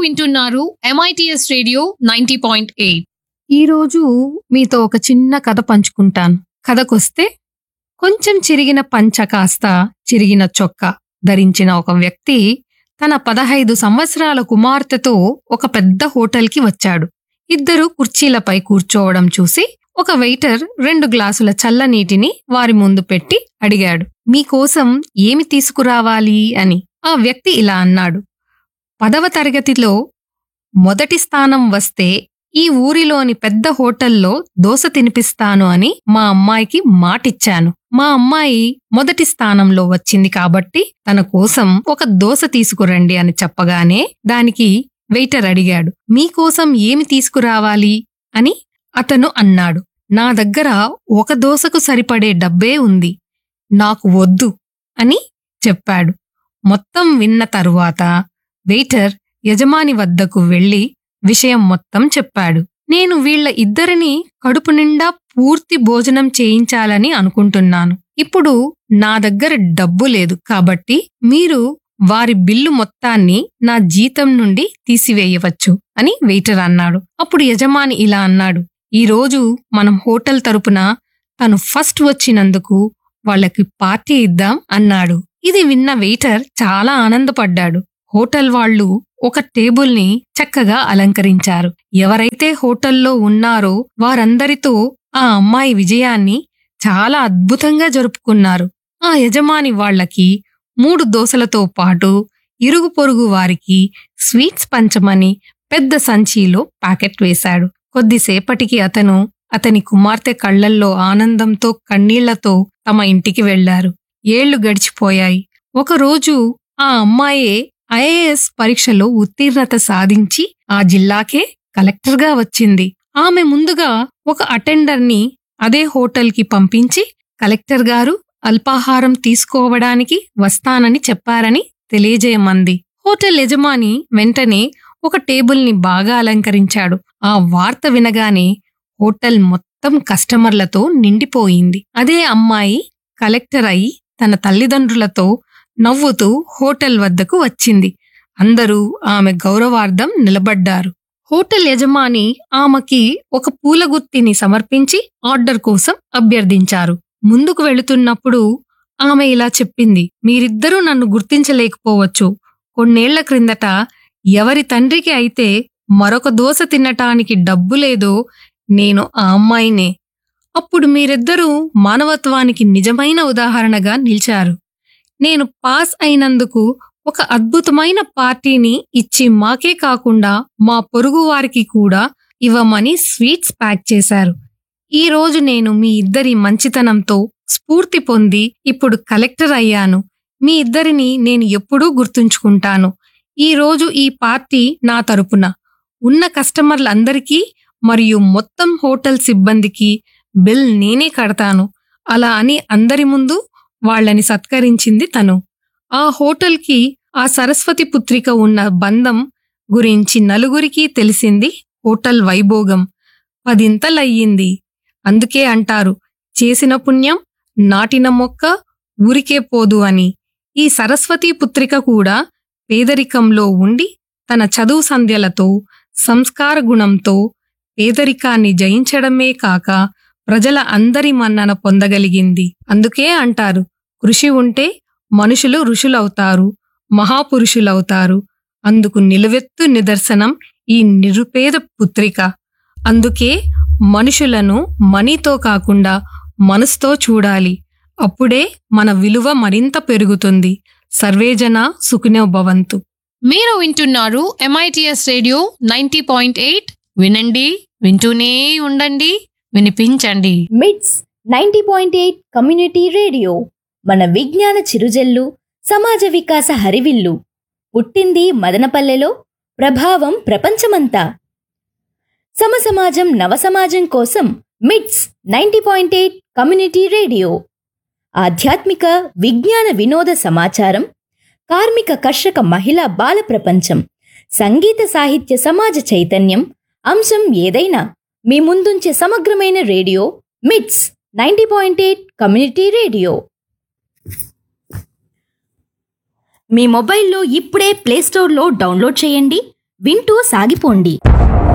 వింటున్నారు MITS radio ninety point eight ఈరోజు మీతో ఒక చిన్న కథ పంచుకుంటాను కథకొస్తే కొంచెం చిరిగిన పంచ కాస్త చిరిగిన చొక్కా ధరించిన ఒక వ్యక్తి తన పదహైదు సంవత్సరాల కుమార్తెతో ఒక పెద్ద హోటల్కి వచ్చాడు ఇద్దరు కుర్చీలపై కూర్చోవడం చూసి ఒక వెయిటర్ రెండు గ్లాసుల చల్లనీటిని వారి ముందు పెట్టి అడిగాడు మీకోసం ఏమి తీసుకురావాలి అని ఆ వ్యక్తి ఇలా అన్నాడు పదవ తరగతిలో మొదటి స్థానం వస్తే ఈ ఊరిలోని పెద్ద హోటల్లో దోశ తినిపిస్తాను అని మా అమ్మాయికి మాటిచ్చాను మా అమ్మాయి మొదటి స్థానంలో వచ్చింది కాబట్టి తన కోసం ఒక దోశ తీసుకురండి అని చెప్పగానే దానికి వెయిటర్ అడిగాడు మీకోసం ఏమి తీసుకురావాలి అని అతను అన్నాడు నా దగ్గర ఒక దోశకు సరిపడే డబ్బే ఉంది నాకు వద్దు అని చెప్పాడు మొత్తం విన్న తరువాత వెయిటర్ యజమాని వద్దకు వెళ్లి విషయం మొత్తం చెప్పాడు నేను వీళ్ళ ఇద్దరిని కడుపు నిండా పూర్తి భోజనం చేయించాలని అనుకుంటున్నాను ఇప్పుడు నా దగ్గర డబ్బు లేదు కాబట్టి మీరు వారి బిల్లు మొత్తాన్ని నా జీతం నుండి తీసివేయవచ్చు అని వెయిటర్ అన్నాడు అప్పుడు యజమాని ఇలా అన్నాడు ఈ రోజు మనం హోటల్ తరపున తను ఫస్ట్ వచ్చినందుకు వాళ్ళకి పార్టీ ఇద్దాం అన్నాడు ఇది విన్న వెయిటర్ చాలా ఆనందపడ్డాడు హోటల్ వాళ్ళు ఒక టేబుల్ని చక్కగా అలంకరించారు ఎవరైతే హోటల్లో ఉన్నారో వారందరితో ఆ అమ్మాయి విజయాన్ని చాలా అద్భుతంగా జరుపుకున్నారు ఆ యజమాని వాళ్ళకి మూడు దోసలతో పాటు ఇరుగు పొరుగు వారికి స్వీట్స్ పంచమని పెద్ద సంచిలో ప్యాకెట్ వేశాడు కొద్దిసేపటికి అతను అతని కుమార్తె కళ్లల్లో ఆనందంతో కన్నీళ్లతో తమ ఇంటికి వెళ్లారు ఏళ్లు గడిచిపోయాయి ఒకరోజు ఆ అమ్మాయే ఐఏఎస్ పరీక్షలో ఉత్తీర్ణత సాధించి ఆ జిల్లాకే కలెక్టర్గా వచ్చింది ఆమె ముందుగా ఒక అటెండర్ని అదే హోటల్కి పంపించి కలెక్టర్ గారు అల్పాహారం తీసుకోవడానికి వస్తానని చెప్పారని తెలియజేయమంది హోటల్ యజమాని వెంటనే ఒక టేబుల్ని బాగా అలంకరించాడు ఆ వార్త వినగానే హోటల్ మొత్తం కస్టమర్లతో నిండిపోయింది అదే అమ్మాయి కలెక్టర్ అయి తన తల్లిదండ్రులతో నవ్వుతూ హోటల్ వద్దకు వచ్చింది అందరూ ఆమె గౌరవార్థం నిలబడ్డారు హోటల్ యజమాని ఆమెకి ఒక పూలగుత్తిని సమర్పించి ఆర్డర్ కోసం అభ్యర్థించారు ముందుకు వెళుతున్నప్పుడు ఆమె ఇలా చెప్పింది మీరిద్దరూ నన్ను గుర్తించలేకపోవచ్చు కొన్నేళ్ల క్రిందట ఎవరి తండ్రికి అయితే మరొక దోశ తినటానికి డబ్బు లేదో నేను ఆ అమ్మాయినే అప్పుడు మీరిద్దరూ మానవత్వానికి నిజమైన ఉదాహరణగా నిలిచారు నేను పాస్ అయినందుకు ఒక అద్భుతమైన పార్టీని ఇచ్చి మాకే కాకుండా మా పొరుగు వారికి కూడా ఇవ్వమని స్వీట్స్ ప్యాక్ చేశారు ఈ రోజు నేను మీ ఇద్దరి మంచితనంతో స్ఫూర్తి పొంది ఇప్పుడు కలెక్టర్ అయ్యాను మీ ఇద్దరిని నేను ఎప్పుడూ గుర్తుంచుకుంటాను ఈ రోజు ఈ పార్టీ నా తరపున ఉన్న కస్టమర్లందరికీ మరియు మొత్తం హోటల్ సిబ్బందికి బిల్ నేనే కడతాను అలా అని అందరి ముందు వాళ్ళని సత్కరించింది తను ఆ హోటల్కి ఆ సరస్వతి పుత్రిక ఉన్న బంధం గురించి నలుగురికి తెలిసింది హోటల్ వైభోగం పదింతలయ్యింది అందుకే అంటారు చేసిన పుణ్యం నాటిన మొక్క ఊరికే పోదు అని ఈ సరస్వతి పుత్రిక కూడా పేదరికంలో ఉండి తన చదువు సంధ్యలతో సంస్కార గుణంతో పేదరికాన్ని జయించడమే కాక ప్రజల అందరి మన్నన పొందగలిగింది అందుకే అంటారు కృషి ఉంటే మనుషులు ఋషులవుతారు మహాపురుషులవుతారు అందుకు నిలువెత్తు నిదర్శనం ఈ నిరుపేద పుత్రిక అందుకే మనుషులను మనీతో కాకుండా మనసుతో చూడాలి అప్పుడే మన విలువ మరింత పెరుగుతుంది సర్వేజన సుఖినో భవంతు మీరు వింటున్నారు MITS radio ninety point eight వినండి వింటూనే ఉండండి వినిపించండి MITS ninety point eight community radio మన విజ్ఞాన చిరుజల్లు సమాజ వికాస హరివిల్లు పుట్టింది మదనపల్లెలో ప్రభావం ప్రపంచమంతా సమసమాజం నవసమాజం కోసం MITS ninety point eight community radio ఆధ్యాత్మిక విజ్ఞాన వినోద సమాచారం కార్మిక కర్షక మహిళా బాల ప్రపంచం సంగీత సాహిత్య సమాజ చైతన్యం అంశం ఏదైనా మీ ముందుంచే సమగ్రమైన radio MITS ninety point eight community radio మీ మొబైల్లో ఇప్పుడే ప్లేస్టోర్లో డౌన్లోడ్ చేయండి వింటూ సాగిపోండి